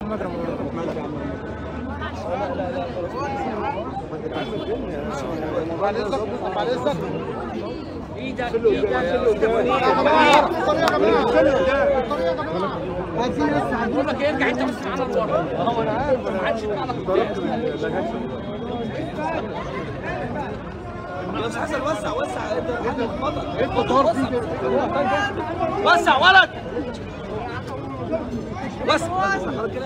محمد رمضان بقول لك ارجع انت بس معانا لورا اه انا عارف ما عادش معانا بس حسن وسع وسع وسع ولد وسع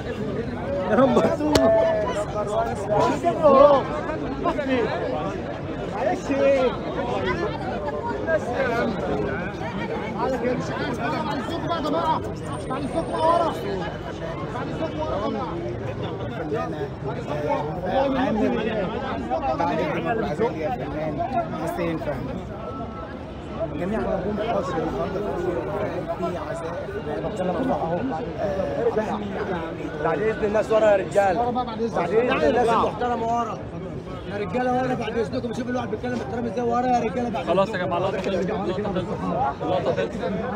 يا فنان حسين فهمي جميع نجوم مصر النهارده في عزاء بتكلم اهو بعد اذن الناس ورا يا رجال بعد اذن الناس المحترمه ورا يا رجاله ورا بعد اذنكم شوفوا الواحد بيتكلم احترام ازاي ورا يا رجاله بعد خلاص يا جماعه اللقطه خلصت اللقطه خلصت اللقطه خلصت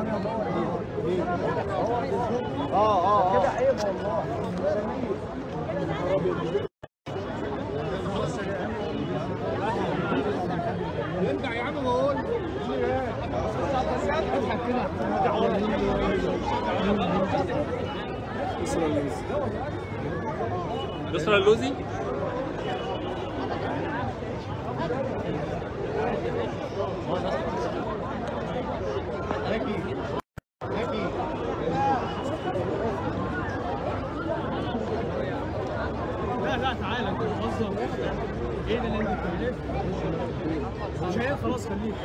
يسرى اللوزي لا لا تعالى انت بتهزر ايه ده اللي انت بتعمله؟ مش هي خلاص خليك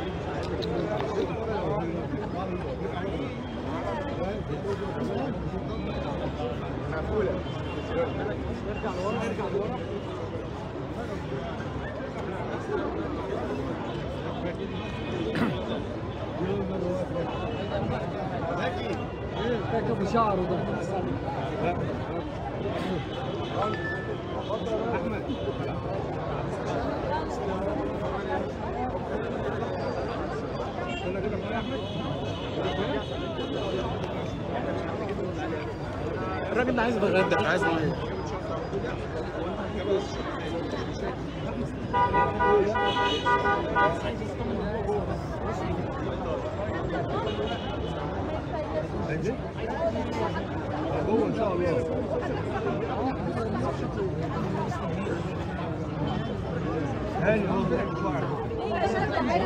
في شعره ده الراجل ده عايز يتغدى مش عايز ميه جوه ان شاء الله هاني هو طلع بشعر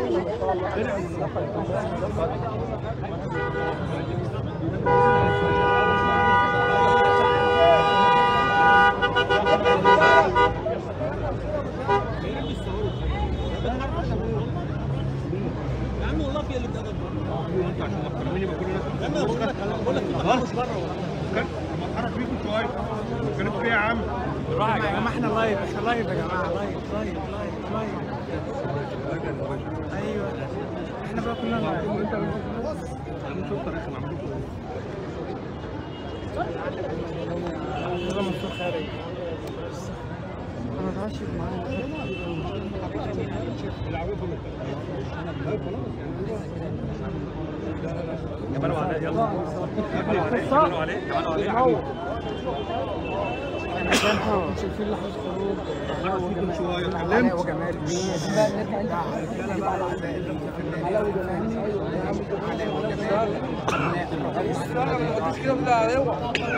يا عم والله في اللي بتقدر انت عشان محترمين يبقى كلنا بقول لك خلاص بره كان اتحرك بيكم شويه كانت فيها يا عم يا جماعه احنا لايف احنا لايف يا جماعه لايف لايف لايف لايف ايوه احنا بقى كلنا لايف عم شوف طريقه عم ده منصور خارج انا اتعشت معاه كملوا عليه يلا كملوا عليه كملوا عليه كملوا عليه شايفين لحظه خروج اتحرك بيكم شويه علاء اتكلمت وجمال علاء وجمال علاء وجمال كده بالله عليك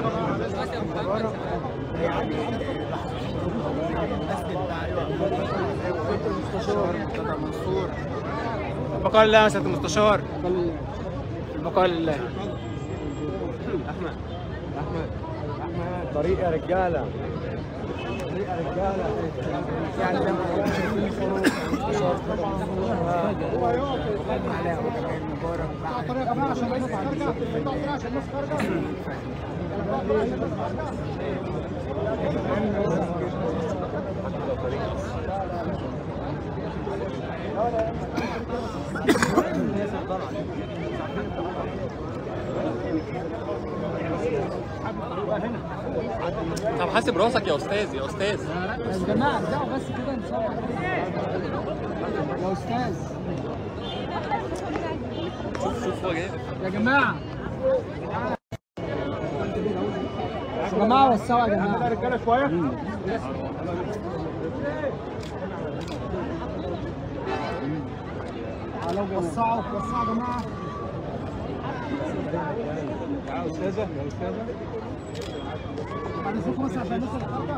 منصور البقاء لله يا سياده المستشار البقاء لله احمد احمد احمد طريق يا رجاله طريق يا رجاله يعني لما شايفين خروج المستشار علاء وجمال مبارك بعد طب حاسب راسك يا استاذ يا استاذ يا جماعه ارجعوا بس كده نصور يا استاذ شوف شوف هو جاي يا جماعه جماعه وسعوا يا جماعه رجاله شويه وسعوا وسعوا يا جماعه يا استاذه يا استاذه بعد اذنكم بس عشان الناس اللي خارجه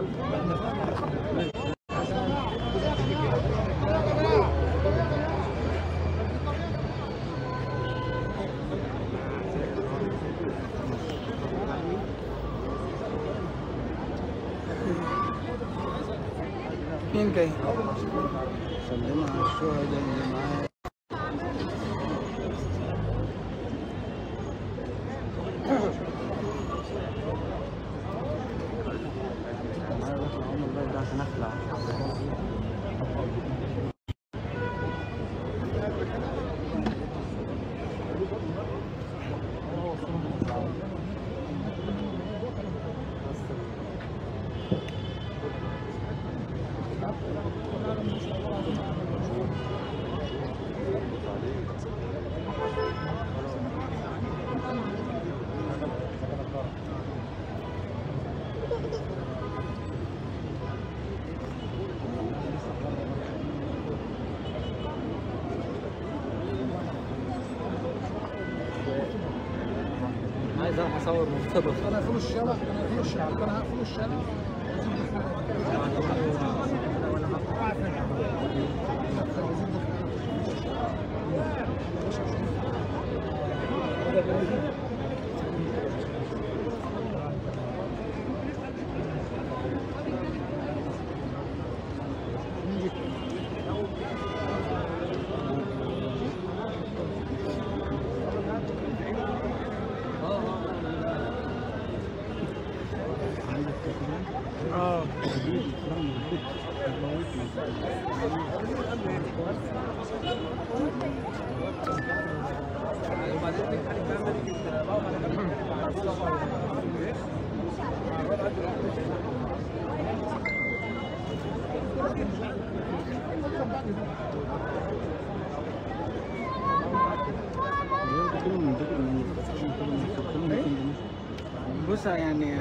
مين جاي؟ سلمها على الشهداء اللي معايا معايا بطلع عمر بقى ده عشان اخلع عايز اروح اصور مرتبط انا هقفل الشارع انا هقفل الشارع انا هقفل الشارع اه بص يعني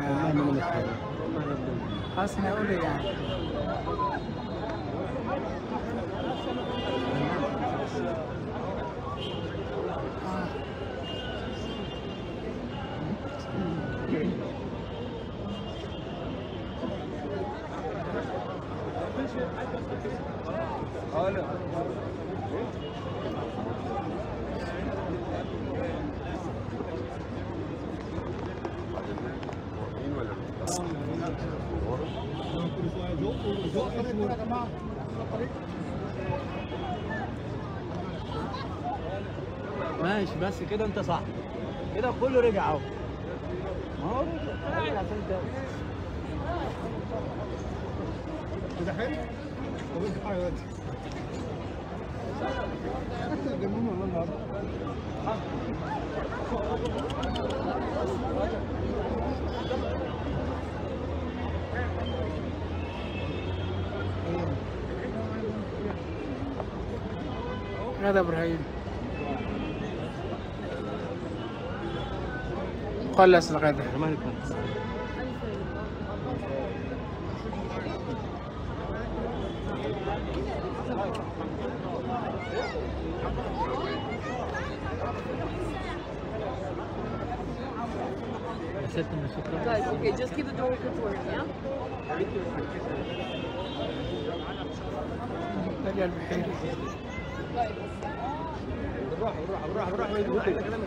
حاسس اني اقول إيه يعني ماشي بس كده انت صح كده كله رجع اهو ما هو رجع رجع عشان انت كده حلو طب انت حاجه دلوقتي انت جنون والله النهارده غدا ابراهيم خلص الغدا Guys, okay, just keep the door open for him, yeah? رجع البحيري بالراحه بالراحه بالراحه بالراحه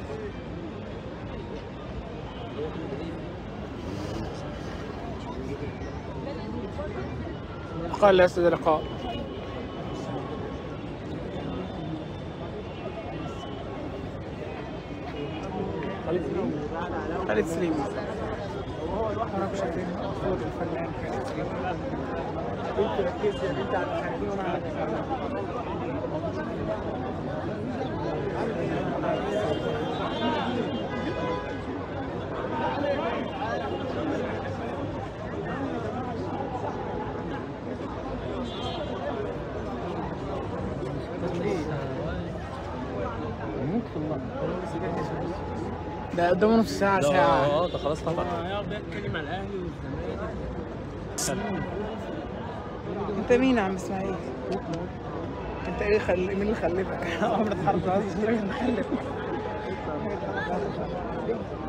قال لا استاذ لقاء خالد سليم انا مش عارفين المفروض الفنان خالد سليم انت ركزت يا بنت على الخارجين وانا على ده قدامه نص ساعة ده ساعة اه ده خلاص فتح هيقعد بقى يتكلم على الاهلي والزمالك انت مين يا عم اسماعيل؟ انت ايه خل... مين اللي خلفك؟ عمرو حرب قصدي مين اللي خلفك؟